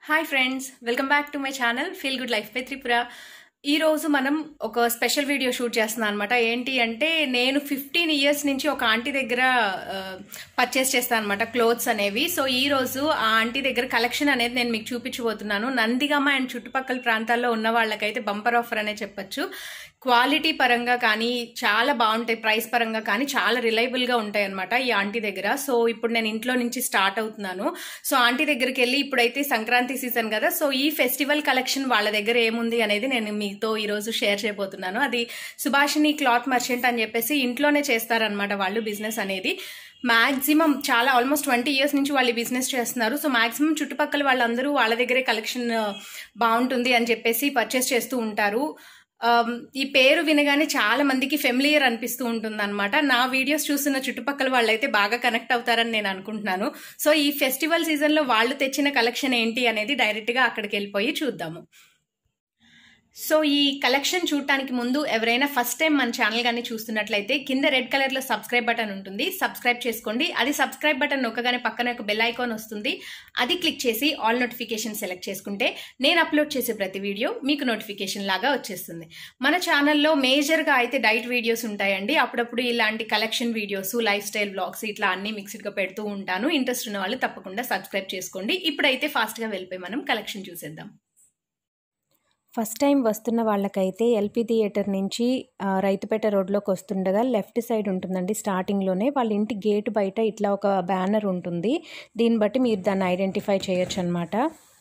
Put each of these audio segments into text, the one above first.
Hi friends welcome back to my channel feel good life by Tripura ఈ రోజు మనం ఒక స్పెషల్ వీడియో షూట్ చేస్తున్నాం అనమాట ఏంటి అంటే నేను ఫిఫ్టీన్ ఇయర్స్ నుంచి ఒక ఆంటీ దగ్గర పర్చేస్ చేస్తాను అనమాట క్లోత్స్ అనేవి సో ఈ రోజు ఆ ఆంటీ దగ్గర కలెక్షన్ అనేది నేను మీకు చూపించబోతున్నాను నందిగామ అండ్ చుట్టుపక్కల ప్రాంతాల్లో ఉన్న వాళ్ళకైతే బంపర్ ఆఫర్ అనే చెప్పొచ్చు క్వాలిటీ పరంగా కానీ చాలా బాగుంటాయి ప్రైస్ పరంగా కానీ చాలా రిలయబుల్ గా ఉంటాయి అనమాట ఈ ఆంటీ దగ్గర సో ఇప్పుడు నేను ఇంట్లో నుంచి స్టార్ట్ అవుతున్నాను సో ఆంటీ దగ్గరికి వెళ్ళి ఇప్పుడైతే సంక్రాంతి సీజన్ కదా సో ఈ ఫెస్టివల్ కలెక్షన్ వాళ్ళ దగ్గర ఏముంది అనేది నేను మీతో ఈ రోజు షేర్ చేయబోతున్నాను అది సుభాషిని క్లాత్ మర్చెంట్ అని చెప్పేసి ఇంట్లోనే చేస్తారనమాట వాళ్ళు బిజినెస్ అనేది మాక్సిమం చాలా ఆల్మోస్ట్ ట్వంటీ ఇయర్స్ నుంచి వాళ్ళు బిజినెస్ చేస్తున్నారు సో మాక్సిమం చుట్టుపక్కల వాళ్ళందరూ వాళ్ళ దగ్గరే కలెక్షన్ బాగుంటుంది అని చెప్పేసి పర్చేస్ చేస్తూ ఉంటారు ఈ పేరు వినగానే చాలా మందికి ఫెమిలియర్ అనిపిస్తూ ఉంటుంది అనమాట నా వీడియోస్ చూస్తున్న చుట్టుపక్కల వాళ్ళైతే బాగా కనెక్ట్ అవుతారని నేను అనుకుంటున్నాను సో ఈ ఫెస్టివల్ సీజన్ లో వాళ్ళు తెచ్చిన కలెక్షన్ ఏంటి అనేది డైరెక్ట్ గా అక్కడికి వెళ్ళిపోయి చూద్దాము సో ఈ కలెక్షన్ చూడటానికి ముందు ఎవరైనా ఫస్ట్ టైం మన ఛానల్ కానీ చూస్తున్నట్లయితే కింద రెడ్ కలర్ లో సబ్స్క్రైబ్ బటన్ ఉంటుంది సబ్స్క్రైబ్ చేసుకోండి అది సబ్స్క్రైబ్ బటన్ నొక్కగానే పక్కన ఒక బెల్ ఐకాన్ వస్తుంది అది క్లిక్ చేసి ఆల్ నోటిఫికేషన్ సెలెక్ట్ చేసుకుంటే నేను అప్లోడ్ చేసే ప్రతి వీడియో మీకు నోటిఫికేషన్ లాగా వచ్చేస్తుంది మన ఛానల్లో మేజర్గా అయితే డైట్ వీడియోస్ ఉంటాయండి అప్పుడప్పుడు ఇలాంటి collection videos lifestyle blogs ఇట్లా అన్ని మిక్స్డ్గా పెడుతూ ఉంటాను ఇంట్రెస్ట్ ఉన్న వాళ్ళు తప్పకుండా సబ్స్క్రైబ్ చేసుకోండి ఇప్పుడైతే ఫాస్ట్గా వెళ్ళిపోయి మనం కలెక్షన్ చూసేద్దాం ఫస్ట్ టైం వస్తున్న వాళ్ళకైతే ఎల్పి థియేటర్ నుంచి రైతుపేట రోడ్లోకి వస్తుండగా లెఫ్ట్ సైడ్ ఉంటుందండి స్టార్టింగ్లోనే వాళ్ళ ఇంటి గేట్ బయట ఇట్లా ఒక బ్యానర్ ఉంటుంది దీన్ని బట్టి మీరు దాన్ని ఐడెంటిఫై చేయొచ్చు అనమాట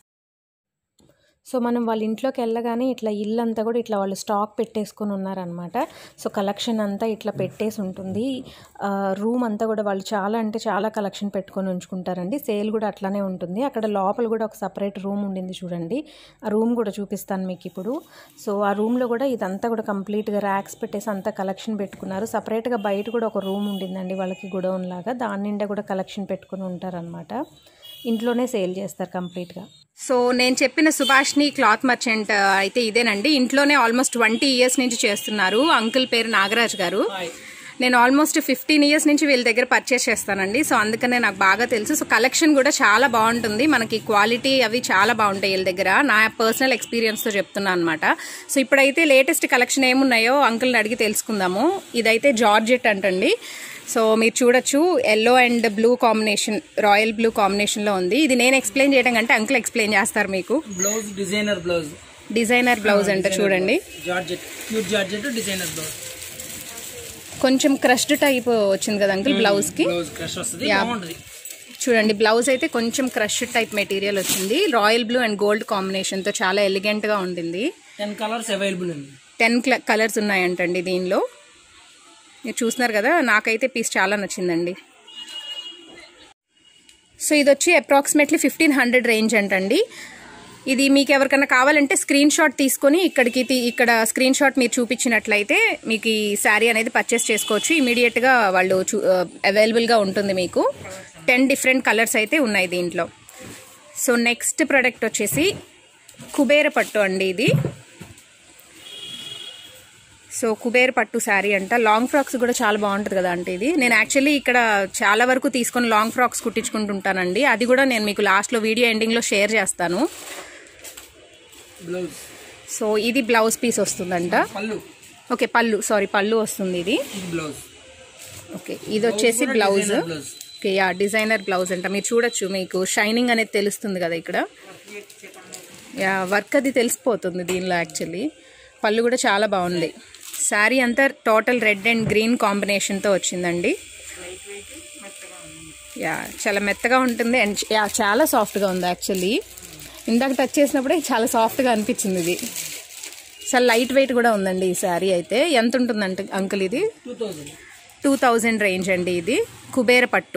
సో మనం వాళ్ళ ఇంట్లోకి వెళ్ళగానే ఇట్లా ఇల్లు అంతా కూడా ఇట్లా వాళ్ళు స్టాక్ పెట్టేసుకొని ఉన్నారనమాట సో కలెక్షన్ అంతా ఇట్లా పెట్టేసి ఉంటుంది రూమ్ అంతా కూడా వాళ్ళు చాలా అంటే చాలా కలెక్షన్ పెట్టుకొని ఉంచుకుంటారండి సేల్ కూడా అట్లానే ఉంటుంది అక్కడ లోపల కూడా ఒక సపరేట్ రూమ్ ఉండింది చూడండి ఆ రూమ్ కూడా చూపిస్తాను మీకు ఇప్పుడు సో ఆ రూమ్లో కూడా ఇదంతా కూడా కంప్లీట్గా ర్యాక్స్ పెట్టేసి అంతా కలెక్షన్ పెట్టుకున్నారు సపరేట్గా బయట కూడా ఒక రూమ్ ఉండిందండి వాళ్ళకి గుడౌన్ లాగా దాని నిండా కూడా కలెక్షన్ పెట్టుకుని ఉంటారనమాట ఇంట్లోనే సేల్ చేస్తారు కంప్లీట్గా సో నేను చెప్పిన సుభాష్ని క్లాత్ మర్చెంట్ అయితే ఇదేనండి ఇంట్లోనే ఆల్మోస్ట్ ట్వంటీ ఇయర్స్ నుంచి చేస్తున్నారు అంకుల్ పేరు నాగరాజ్ గారు నేను ఆల్మోస్ట్ ఫిఫ్టీన్ ఇయర్స్ నుంచి వీళ్ళ దగ్గర పర్చేస్ చేస్తానండి సో అందుకనే నాకు బాగా తెలుసు సో కలెక్షన్ కూడా చాలా బాగుంటుంది మనకి క్వాలిటీ అవి చాలా బాగుంటాయి వీళ్ళ దగ్గర నా పర్సనల్ ఎక్స్పీరియన్స్తో చెప్తున్నాను అనమాట సో ఇప్పుడైతే లేటెస్ట్ కలెక్షన్ ఏమున్నాయో అంకుల్ని అడిగి తెలుసుకుందాము ఇదైతే జార్జెట్ అంటండి సో మీరు చూడొచ్చు yellow and blue combination royal blue combination లో ఉంది ఇది నేను ఎక్స్ప్లెయిన్ చేయడం కంటే అంకుల్ ఎక్స్ప్లెయిన్ చేస్తారు మీకు blouse designer blouse designer blouse అంట చూడండి georgette pure georgette designer blouse కొంచెం క్రష్డ్ టైప్ వచ్చింది కదా అంకుల్ బ్లౌజ్ కి బ్లౌజ్ క్రష్ వస్తుంది Yeah. బాగుంటది చూడండి బ్లౌజ్ అయితే కొంచెం క్రష్ టైప్ మెటీరియల్ వచ్చింది royal blue and gold combination తో చాలా ఎలిగెంట్ గా ఉంటుంది టెన్ కలర్స్ అవైలబుల్ ఉంది టెన్ కలర్స్ ఉన్నాయంటండి దీనిలో మీరు చూస్తున్నారు కదా నాకైతే పీస్ చాలా నచ్చిందండి సో ఇది వచ్చి అప్రాక్సిమేట్లీ ఫిఫ్టీన్ హండ్రెడ్ రేంజ్ అంటండి ఇది మీకు ఎవరికైనా కావాలంటే స్క్రీన్ షాట్ తీసుకొని ఇక్కడికి తీ- ఇక్కడ స్క్రీన్ షాట్ మీరు చూపించినట్లయితే మీకు ఈ శారీ అనేది పర్చేస్ చేసుకోవచ్చు ఇమీడియట్గా వాళ్ళు అవైలబుల్గా ఉంటుంది మీకు టెన్ డిఫరెంట్ కలర్స్ అయితే ఉన్నాయి దీంట్లో సో నెక్స్ట్ ప్రోడక్ట్ వచ్చేసి కుబేర పట్టు అండి ఇది సో కుబేర్ పట్టు శారీ అంట లాంగ్ ఫ్రాక్స్ కూడా చాలా బాగుంటుంది కదా అంటే ఇది నేను యాక్చువల్లీ ఇక్కడ చాలా వరకు తీసుకొని లాంగ్ ఫ్రాక్స్ కుట్టించుకుంటుంటానండి అది కూడా నేను మీకు లాస్ట్లో వీడియో ఎండింగ్లో షేర్ చేస్తాను బ్లౌజ్ సో ఇది బ్లౌజ్ పీస్ వస్తుందంట పళ్ళు ఓకే పళ్ళు సారీ పళ్ళు వస్తుంది ఇది ఇది బ్లౌజ్ ఓకే ఇది వచ్చేసి blouse designer blouse. Okay yeah designer blouse అంట మీరు చూడొచ్చు మీకు షైనింగ్ అనేది తెలుస్తుంది కదా ఇక్కడ యా వర్క్ అది తెలిసిపోతుంది దీనిలో యాక్చువల్లీ పళ్ళు కూడా చాలా బాగుంది శారీ అంతా టోటల్ రెడ్ అండ్ గ్రీన్ కాంబినేషన్తో వచ్చిందండి యా చాలా మెత్తగా ఉంటుంది అండ్ యా చాలా సాఫ్ట్గా ఉంది యాక్చువల్లీ ఇందాక టచ్ చేసినప్పుడే చాలా సాఫ్ట్గా అనిపించింది ఇది చాలా లైట్ వెయిట్ కూడా ఉందండి ఈ శారీ అయితే ఎంత ఉంటుందంటే అంకుల్ ఇది two thousand two thousand range అండి ఇది కుబేర పట్టు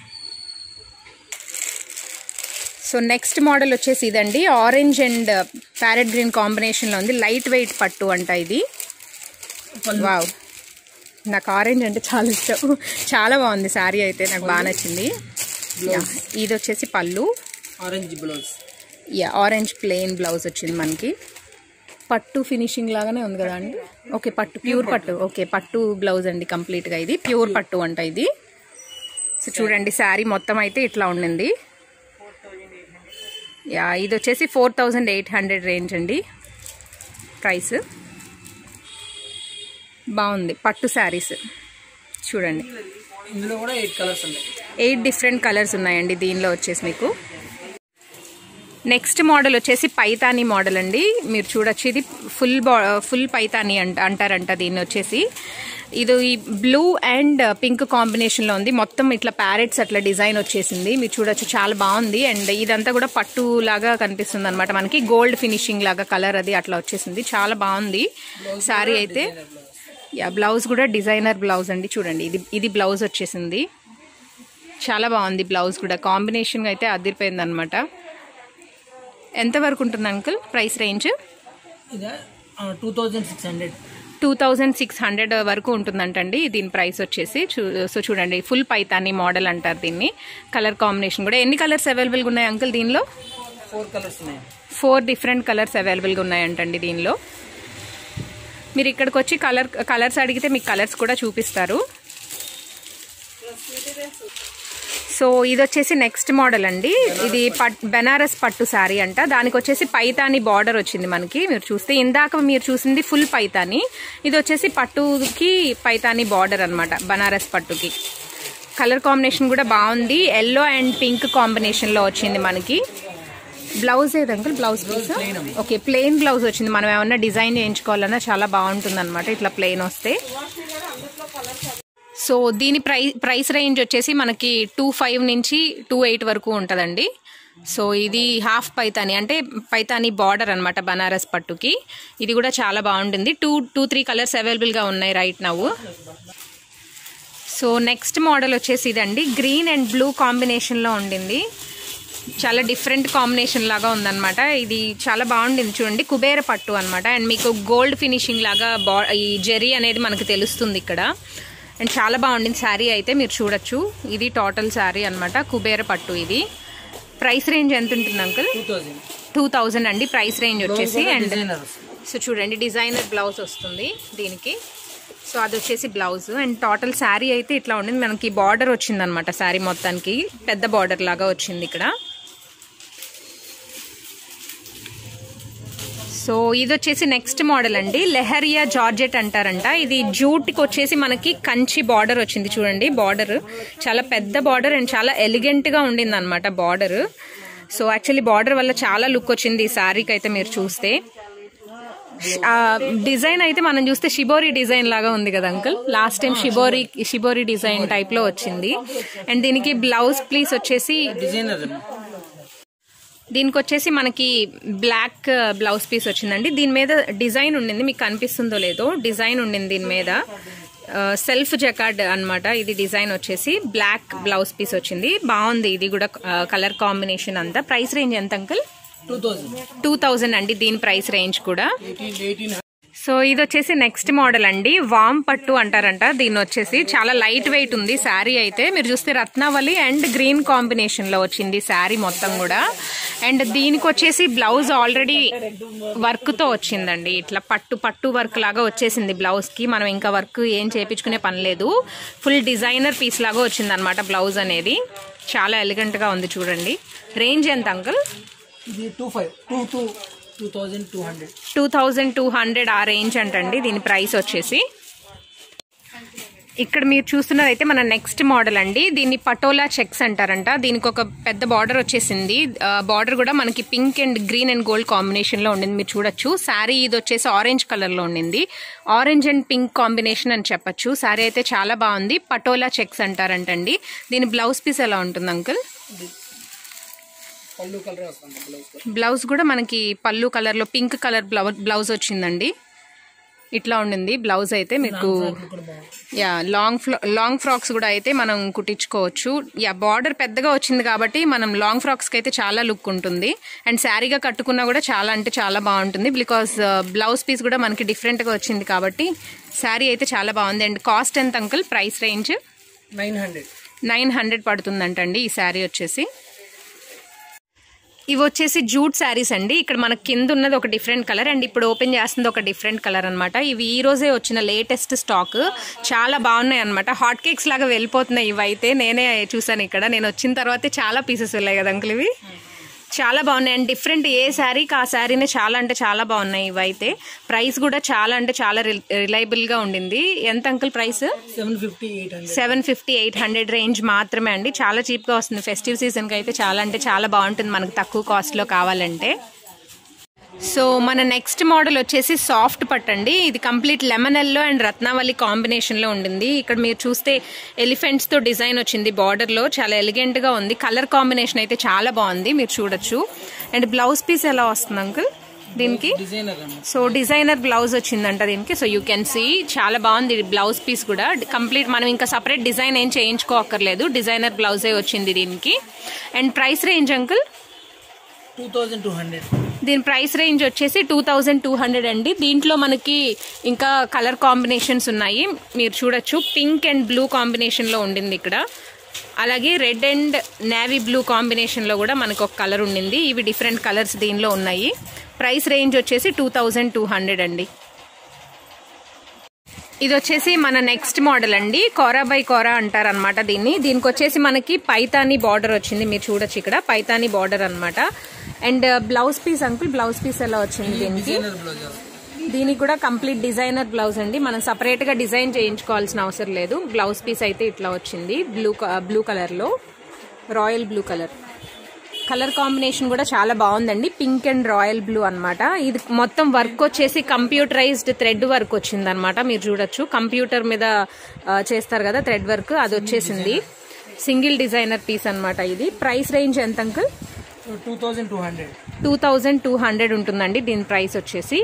సో నెక్స్ట్ మోడల్ వచ్చేసి ఇదండి ఆరెంజ్ అండ్ ప్యారెట్ గ్రీన్ కాంబినేషన్లో ఉంది లైట్ వెయిట్ పట్టు అంట ఇది వావ్ నాకు ఆరెంజ్ అంటే చాలా ఇష్టం చాలా బాగుంది శారీ అయితే నాకు బాగా నచ్చింది యా, ఇది వచ్చేసి పళ్ళు orange blouse yeah orange plain blouse వచ్చింది మనకి పట్టు ఫినిషింగ్ లాగానే ఉంది కదా అండి ఓకే పట్టు ప్యూర్ పట్టు ఓకే పట్టు బ్లౌజ్ అండి కంప్లీట్గా ఇది ప్యూర్ పట్టు అంట ఇది సో చూడండి శారీ మొత్తం అయితే ఇట్లా ఉండింది యా ఇది వచ్చేసి four thousand eight hundred range అండి ప్రైస్ బాగుంది పట్టు శారీస్ చూడండి ఇందులో కూడా ఎయిట్ కలర్స్ ఉన్నాయి ఎయిట్ డిఫరెంట్ కలర్స్ ఉన్నాయండి దీనిలో వచ్చేసి మీకు నెక్స్ట్ మోడల్ వచ్చేసి పైతానీ మోడల్ అండి మీరు చూడొచ్చు ఇది ఫుల్ బా ఫుల్ పైతానీ అంట అంటారంట దీన్ని వచ్చేసి ఇది ఈ బ్లూ అండ్ పింక్ కాంబినేషన్లో ఉంది మొత్తం ఇట్లా ప్యారెట్స్ అట్లా డిజైన్ వచ్చేసింది మీరు చూడొచ్చు చాలా బాగుంది అండ్ ఇదంతా కూడా పట్టు లాగా కనిపిస్తుంది అనమాట మనకి గోల్డ్ ఫినిషింగ్ లాగా కలర్ అది అట్లా వచ్చేసింది చాలా బాగుంది శారీ అయితే యా బ్లౌజ్ కూడా డిజైనర్ బ్లౌజ్ అండి చూడండి ఇది ఇది బ్లౌజ్ వచ్చేసింది చాలా బాగుంది బ్లౌజ్ కూడా కాంబినేషన్ అయితే అదిరిపోయింది అనమాట ఎంత వరకు ఉంటుంది అంకుల్ ప్రైస్ రేంజ్ ఇదే two thousand six hundred two thousand six hundred వరకు ఉంటుందంటండి దీని ప్రైస్ వచ్చేసి చూ- సో చూడండి ఫుల్ పైతాని మోడల్ అంటారు దీన్ని కలర్ కాంబినేషన్ కూడా ఎన్ని కలర్స్ అవైలబుల్గా ఉన్నాయి అంకుల్ దీనిలో ఫోర్ కలర్స్ ఉన్నాయి ఫోర్ డిఫరెంట్ కలర్స్ అవైలబుల్గా ఉన్నాయంటండి దీనిలో మీరు ఇక్కడికి వచ్చి కలర్ కలర్స్ అడిగితే మీకు కలర్స్ కూడా చూపిస్తారు సో ఇది వచ్చేసి నెక్స్ట్ మోడల్ అండి ఇది పట్ బెనారస్ పట్టు శారీ అంట దానికి వచ్చేసి పైతాని బార్డర్ వచ్చింది మనకి మీరు చూస్తే ఇందాక మీరు చూసింది ఫుల్ పైతాని ఇది వచ్చేసి పట్టుకి పైతాని బార్డర్ అన్నమాట బనారస్ పట్టుకి కలర్ కాంబినేషన్ కూడా బాగుంది ఎల్లో అండ్ పింక్ కాంబినేషన్ లో వచ్చింది మనకి బ్లౌజ్ ఏది uncle blouse piece okay plain blouse వచ్చింది మనం ఏమన్నా డిజైన్ చేయించుకోవాలన్నా చాలా బాగుంటుంది అనమాట ఇట్లా ప్లెయిన్ వస్తే సో దీని ప్రై ప్రైస్ రేంజ్ వచ్చేసి మనకి టూ ఫైవ్ నుంచి టూ ఎయిట్ వరకు ఉంటుందండి సో ఇది హాఫ్ పైతాని అంటే పైతాని బార్డర్ అనమాట బనారస్ పట్టుకి ఇది కూడా చాలా బాగుంటుంది టూ టూ త్రీ కలర్స్ అవైలబుల్గా ఉన్నాయి రైట్ నవ్వు సో నెక్స్ట్ మోడల్ వచ్చేసి ఇదండి గ్రీన్ అండ్ బ్లూ కాంబినేషన్లో ఉండింది చాలా డిఫరెంట్ కాంబినేషన్ లాగా ఉందన్నమాట ఇది చాలా బాగుండింది చూడండి కుబేర పట్టు అనమాట అండ్ మీకు గోల్డ్ ఫినిషింగ్ లాగా బా ఈ జెరీ అనేది మనకు తెలుస్తుంది ఇక్కడ అండ్ చాలా బాగుండింది శారీ అయితే మీరు చూడొచ్చు ఇది టోటల్ శారీ అనమాట కుబేర పట్టు ఇది ప్రైస్ రేంజ్ ఎంత ఉంటుంది uncle two thousand two thousand అండి ప్రైస్ రేంజ్ వచ్చేసి అండ్ డిజైనర్ సో చూడండి డిజైనర్ బ్లౌజ్ వస్తుంది దీనికి సో అది వచ్చేసి బ్లౌజ్ అండ్ టోటల్ శారీ అయితే ఇట్లా ఉండింది మనకి బార్డర్ వచ్చింది అనమాట శారీ మొత్తానికి పెద్ద బార్డర్ లాగా వచ్చింది ఇక్కడ సో ఇది వచ్చేసి నెక్స్ట్ మోడల్ అండి లెహరియా జార్జెట్ అంటారంట ఇది జూట్కి వచ్చేసి మనకి కంచి బార్డర్ వచ్చింది చూడండి బార్డర్ చాలా పెద్ద బార్డర్ అండ్ చాలా ఎలిగెంట్ గా ఉండింది అనమాట బార్డర్ సో యాక్చువల్లీ బార్డర్ వల్ల చాలా లుక్ వచ్చింది ఈ శారీకి అయితే మీరు చూస్తే ఆ డిజైన్ అయితే మనం చూస్తే షిబోరి డిజైన్ లాగా ఉంది కదా uncle last time shibori shibori design type లో వచ్చింది అండ్ దీనికి బ్లౌజ్ ప్లీస్ వచ్చేసి డిజైనర్ దీనికి వచ్చేసి మనకి బ్లాక్ బ్లౌజ్ పీస్ వచ్చిందండి దీని మీద డిజైన్ ఉండింది మీకు కనిపిస్తుందో లేదో డిజైన్ ఉండింది దీని మీద సెల్ఫ్ జకార్డ్ అన్నమాట ఇది డిజైన్ వచ్చేసి బ్లాక్ బ్లౌజ్ పీస్ వచ్చింది బాగుంది ఇది కూడా కలర్ కాంబినేషన్ అంతా ప్రైస్ రేంజ్ ఎంత uncle two thousand two thousand అండి దీని ప్రైస్ రేంజ్ కూడా ఎయిటీన్ ఎయిటీన్ సో ఇది వచ్చేసి నెక్స్ట్ మోడల్ అండి వామ్ పట్టు అంటారంట దీన్ని వచ్చేసి చాలా లైట్ వెయిట్ ఉంది శారీ అయితే మీరు చూస్తే రత్నావళి అండ్ గ్రీన్ కాంబినేషన్ లో వచ్చింది శారీ మొత్తం కూడా అండ్ దీనికి వచ్చేసి బ్లౌజ్ ఆల్రెడీ వర్క్ తో వచ్చిందండి ఇట్లా పట్టు పట్టు వర్క్ లాగా వచ్చేసింది బ్లౌజ్ కి మనం ఇంకా వర్క్ ఏం చేపించుకునే పని లేదు ఫుల్ డిజైనర్ పీస్ లాగా వచ్చింది అనమాట బ్లౌజ్ అనేది చాలా ఎలిగెంట్ గా ఉంది చూడండి రేంజ్ ఎంత అంకుల్ ఇది two five two two two thousand two hundred two thousand two hundred ఆ రేంజ్ అంటండి దీని ప్రైస్ వచ్చేసి ఇక్కడ మీరు చూస్తున్నదైతే మన నెక్స్ట్ మోడల్ అండి దీన్ని పటోలా చెక్స్ అంటారంట దీనికి ఒక పెద్ద బార్డర్ వచ్చేసింది బార్డర్ కూడా మనకి pink and green and gold combination లో ఉండింది మీరు చూడొచ్చు శారీ ఇది వచ్చేసి ఆరెంజ్ కలర్ లో ఉండింది ఆరెంజ్ అండ్ పింక్ కాంబినేషన్ అని చెప్పొచ్చు శారీ అయితే చాలా బాగుంది పటోలా చెక్స్ అంటారంటండి దీని బ్లౌజ్ పీస్ ఎలా ఉంటుంది అంకుల్ పళ్ళు కలర్ వస్తుంది బ్లౌజ్ బ్లౌజ్ కూడా మనకి పళ్ళు కలర్ లో పింక్ కలర్ బ్లౌజ్ వచ్చిందండి ఇట్లా ఉండింది బ్లౌజ్ అయితే మీకు కూడా బాగుంది యా లాంగ్ ఫ్లా లాంగ్ ఫ్రాక్స్ కూడా అయితే మనం కుట్టించుకోవచ్చు యా బార్డర్ పెద్దగా వచ్చింది కాబట్టి మనం లాంగ్ ఫ్రాక్స్కి అయితే చాలా లుక్ ఉంటుంది అండ్ శారీగా కట్టుకున్నా కూడా చాలా అంటే చాలా బాగుంటుంది బికాస్ బ్లౌజ్ పీస్ కూడా మనకి డిఫరెంట్గా వచ్చింది కాబట్టి శారీ అయితే చాలా బాగుంది అండ్ కాస్ట్ ఎంత uncle price range nine hundred nine hundred పడుతుందంటండి ఈ శారీ వచ్చేసి ఇవి వచ్చేసి జూట్ శారీస్ అండి ఇక్కడ మనకి కింద ఉన్నది ఒక డిఫరెంట్ కలర్ అండ్ ఇప్పుడు ఓపెన్ చేస్తుంది ఒక డిఫరెంట్ కలర్ అనమాట ఇవి ఈ రోజే వచ్చిన లేటెస్ట్ స్టాక్ చాలా బాగున్నాయి అనమాట హాట్ కేక్స్ లాగా వెళ్ళిపోతున్నాయి ఇవి అయితే నేనే చూసాను ఇక్కడ నేను వచ్చిన తర్వాతే చాలా పీసెస్ వెళ్ళాయి కదా అంకుల్ ఇవి చాలా బాగున్నాయి అండ్ డిఫరెంట్ ఏ శారీకి ఆ శారీనే చాలా అంటే చాలా బాగున్నాయి ఇవైతే ప్రైస్ కూడా చాలా అంటే చాలా రిలయబుల్ గా ఉండింది ఎంత uncle price seven fifty eight hundred seven fifty eight hundred range మాత్రమే అండి చాలా చీప్ గా వస్తుంది ఫెస్టివ్ సీజన్ కి అయితే చాలా అంటే చాలా బాగుంటుంది మనకు తక్కువ కాస్ట్ లో కావాలంటే సో మన నెక్స్ట్ మోడల్ వచ్చేసి సాఫ్ట్ పట్ అండి ఇది complete lemon yellow and Ratnavali combination లో ఉండింది ఇక్కడ మీరు చూస్తే ఎలిఫెంట్స్ తో డిజైన్ వచ్చింది బార్డర్ లో చాలా ఎలిగెంట్ గా ఉంది కలర్ కాంబినేషన్ అయితే చాలా బాగుంది మీరు చూడొచ్చు అండ్ బ్లౌజ్ పీస్ ఎలా వస్తుంది అంకుల్ దీనికి డిజైనర్ అన్న సో డిజైనర్ బ్లౌజ్ వచ్చిందంట దీనికి సో యూ కెన్ సీ చాలా బాగుంది బ్లౌజ్ పీస్ కూడా కంప్లీట్ మనం ఇంకా సపరేట్ డిజైన్ ఏం చేయించుకోకర్లేదు డిజైనర్ బ్లౌజే వచ్చింది దీనికి and price range uncle two thousand two hundred దీని ప్రైస్ రేంజ్ వచ్చేసి టూ థౌజండ్ టూ హండ్రెడ్ అండి దీంట్లో మనకి ఇంకా కలర్ కాంబినేషన్స్ ఉన్నాయి మీరు చూడొచ్చు పింక్ అండ్ బ్లూ కాంబినేషన్లో ఉండింది ఇక్కడ అలాగే రెడ్ అండ్ నేవీ బ్లూ కాంబినేషన్లో కూడా మనకు ఒక కలర్ ఉండింది ఇవి డిఫరెంట్ కలర్స్ దీనిలో ఉన్నాయి ప్రైస్ రేంజ్ వచ్చేసి టూ థౌజండ్ టూ హండ్రెడ్ అండి ఇది వచ్చేసి మన నెక్స్ట్ మోడల్ అండి కోరా బై కోరా అంటారు అనమాట దీన్ని దీనికి వచ్చేసి మనకి పైతానీ బార్డర్ వచ్చింది మీరు చూడొచ్చు ఇక్కడ పైతానీ బార్డర్ అన్నమాట and blouse piece uncle blouse piece ఎలా వచ్చింది దీనికి డిజైనర్ బ్లౌజ్ దీనికి కూడా కంప్లీట్ డిజైనర్ బ్లౌజ్ అండి మనం సపరేట్ గా డిజైన్ చేయించుకోవాల్సిన అవసరం లేదు బ్లౌజ్ పీస్ అయితే ఇట్లా వచ్చింది బ్లూ బ్లూ కలర్ లో royal blue colour colour combination కూడా చాలా బాగుందండి పింక్ అండ్ రాయల్ బ్లూ అన్నమాట ఇది మొత్తం వర్క్ వచ్చేసి కంప్యూటరైజ్డ్ థ్రెడ్ వర్క్ వచ్చింది అనమాట మీరు చూడొచ్చు కంప్యూటర్ మీద ఆ, చేస్తారు కదా థ్రెడ్ వర్క్ అది వచ్చేసింది సింగిల్ డిజైనర్ పీస్ అన్నమాట ఇది ప్రైస్ రేంజ్ ఎంత uncle two thousand two hundred two thousand two hundred ఉంటుందండి దీని ప్రైస్ వచ్చేసి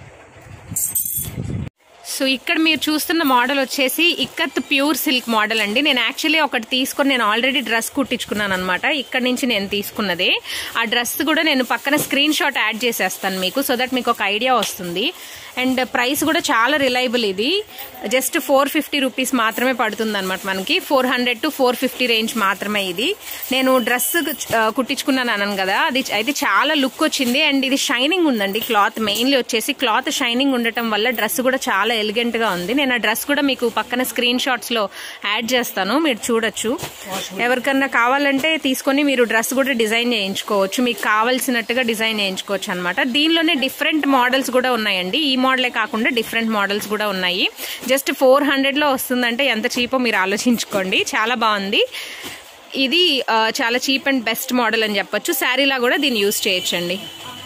సో ఇక్కడ మీరు చూస్తున్న మోడల్ వచ్చేసి ఇక్కత్ ప్యూర్ సిల్క్ మోడల్ అండి నేను యాక్చువల్లీ ఒకటి తీసుకొని నేను ఆల్రెడీ డ్రెస్ కుట్టించుకున్నాను అనమాట ఇక్కడ నుంచి నేను తీసుకున్నదే ఆ డ్రెస్ కూడా నేను పక్కన స్క్రీన్ షాట్ యాడ్ చేసేస్తాను మీకు సో దట్ మీకు ఒక ఐడియా వస్తుంది అండ్ ప్రైస్ కూడా చాలా రిలయబుల్ ఇది జస్ట్ ఫోర్ ఫిఫ్టీ రూపీస్ మాత్రమే పడుతుంది అనమాట మనకి four hundred to four fifty range మాత్రమే ఇది నేను డ్రెస్ కుట్టించుకున్నాను అన్నాను కదా అది అయితే చాలా లుక్ వచ్చింది అండ్ ఇది షైనింగ్ ఉందండి క్లాత్ మెయిన్లీ వచ్చేసి క్లాత్ షైనింగ్ ఉండటం వల్ల డ్రెస్ కూడా చాలా ఎలిగెంట్ గా ఉంది నేను ఆ డ్రెస్ కూడా మీకు పక్కన స్క్రీన్ షాట్స్ లో యాడ్ చేస్తాను మీరు చూడొచ్చు ఎవరికన్నా కావాలంటే తీసుకొని మీరు డ్రెస్ కూడా డిజైన్ చేయించుకోవచ్చు మీకు కావాల్సినట్టుగా డిజైన్ చేయించుకోవచ్చు అనమాట దీనిలోనే డిఫరెంట్ మోడల్స్ కూడా ఉన్నాయండి ఈ మోడలే కాకుండా డిఫరెంట్ మోడల్స్ కూడా ఉన్నాయి జస్ట్ ఫోర్ హండ్రెడ్ లో వస్తుందంటే ఎంత చీపో మీరు ఆలోచించుకోండి చాలా బాగుంది ఇది ఆ, చాలా చీప్ అండ్ బెస్ట్ మోడల్ అని చెప్పొచ్చు శారీలా కూడా దీన్ని యూస్ చేయొచ్చండి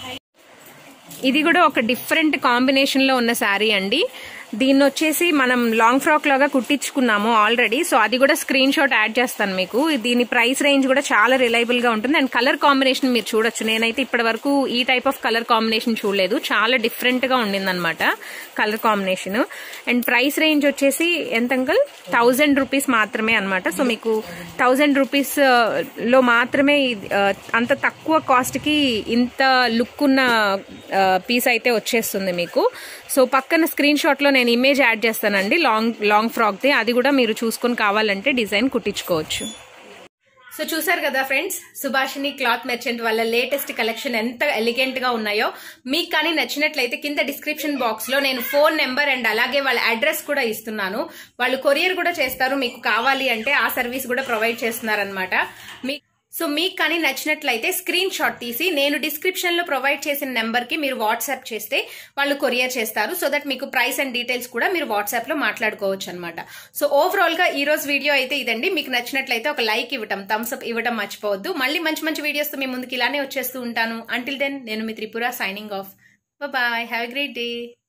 ఇది కూడా ఒక డిఫరెంట్ కాంబినేషన్ లో ఉన్న శారీ అండి దీన్ని వచ్చేసి మనం లాంగ్ ఫ్రాక్ లాగా కుట్టించుకున్నాము ఆల్రెడీ సో అది కూడా స్క్రీన్ షాట్ యాడ్ చేస్తాను మీకు దీని ప్రైస్ రేంజ్ కూడా చాలా రిలయబుల్ గా ఉంటుంది అండ్ కలర్ కాంబినేషన్ మీరు చూడొచ్చు నేనైతే ఇప్పటి వరకు ఈ టైప్ ఆఫ్ కలర్ కాంబినేషన్ చూడలేదు చాలా డిఫరెంట్ గా ఉండిందనమాట colour combination and price range వచ్చేసి ఎంత అంకల్ థౌజండ్ రూపీస్ మాత్రమే అనమాట సో మీకు థౌజండ్ రూపీస్ లో మాత్రమే ఇది, ఆ, అంత తక్కువ కాస్ట్ కి ఇంత లుక్ ఉన్న పీస్ అయితే వచ్చేస్తుంది మీకు సో పక్కన స్క్రీన్ షాట్ లో నేను ఇమేజ్ యాడ్ చేస్తానండి లాంగ్ లాంగ్ ఫ్రాక్ ది అది కూడా మీరు చూసుకొని కావాలంటే డిజైన్ కుట్టించుకోవచ్చు సో చూసారు కదా ఫ్రెండ్స్ సుభాషిని క్లాత్ మెర్చెంట్ వాళ్ళ లేటెస్ట్ కలెక్షన్ ఎంత ఎలిగెంట్ గా ఉన్నాయో మీకు కానీ నచ్చినట్లయితే కింద డిస్క్రిప్షన్ బాక్స్ లో నేను ఫోన్ నెంబర్ అండ్ అలాగే వాళ్ళ అడ్రస్ కూడా ఇస్తున్నాను వాళ్ళు కొరియర్ కూడా చేస్తారు మీకు కావాలి అంటే ఆ సర్వీస్ కూడా ప్రొవైడ్ చేస్తున్నారనమాట మీ సో మీకు కానీ నచ్చినట్లయితే స్క్రీన్ షాట్ తీసి నేను డిస్క్రిప్షన్ లో ప్రొవైడ్ చేసిన నెంబర్ కి మీరు వాట్సాప్ చేస్తే వాళ్ళు కొరియర్ చేస్తారు సో దట్ మీకు ప్రైస్ అండ్ డీటెయిల్స్ కూడా మీరు వాట్సాప్ లో మాట్లాడుకోవచ్చు అనమాట సో ఓవరాల్ గా ఈ రోజు వీడియో అయితే ఇదండి మీకు నచ్చినట్లయితే ఒక లైక్ ఇవ్వటం థమ్స్ అప్ ఇవ్వటం మర్చిపోవద్దు మళ్ళీ మంచి మంచి వీడియోస్ తో మీ ముందుకు ఇలానే వచ్చేస్తూ ఉంటాను అంటిల్ దెన్ నేను మీ Tripura signing off bye have a great day